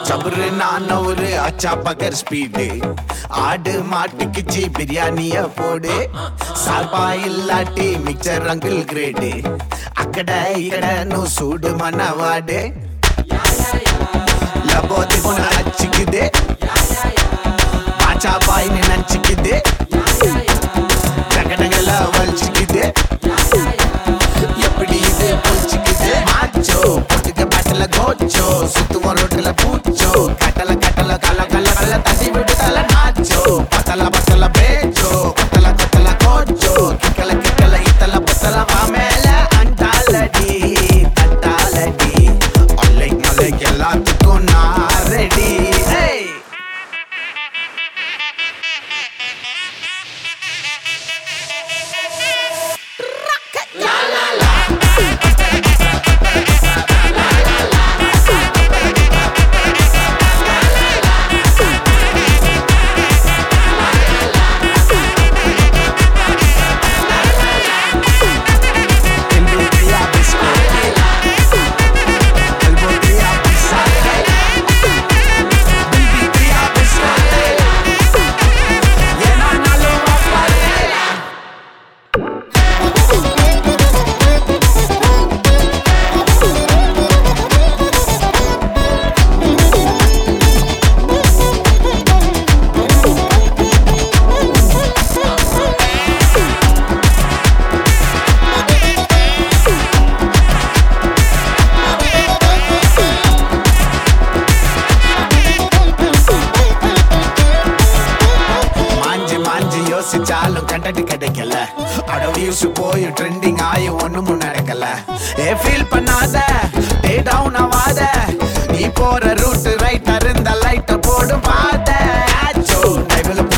சபரு நான் ஒரு அச்சா பகர் ஸ்பீடு ஆடு மாட்டுக்குச்சி பிரியாணிய போடு சால்பா இல்லாட்டி மிக்சர் அங்கிள் கிரேடு అక్కడ ఇక్కడ నువ్వు చూడు మనవాడే లబోది కొన అచ్చికిదే బాచా బాయిని నంచికిదే டகடகல வலிச்சுக்குது எப்படி இது பொழிச்சுக்குது மாச்சோ பொட்டுக்க பட்டல கோச்சோ சுத்துவோம் ரோட்டுல பூச்சோ கட்டல கட்டல கல கல கல தட்டி விட்டு தல நாச்சோ பத்தல பத்தல பேச்சோ கொத்தல கொத்தல கோச்சோ கிக்கல கிக்கல இத்தல புத்தல வா மேல அண்டாலடி தட்டாலடி ஒல்லை மொல்லை எல்லாத்துக்கும் நான் ready hey! El botella biscotti El botella pisate El botella biscotti Llenanalo papale மாஞ்சி மாஞ்சி யோசிச்சாலும் கண்டட்டு கிடைக்கல அட வியூஸ் போய் ட்ரெண்டிங் ஆகி ஒண்ணும் நடக்கல ஏ ஃபீல் பண்ணாத டே டவுன் ஆவாத நீ போற ரூட் ரைட் இருந்தா லைட்ட போடும் பாத ஆச்சோ டைவல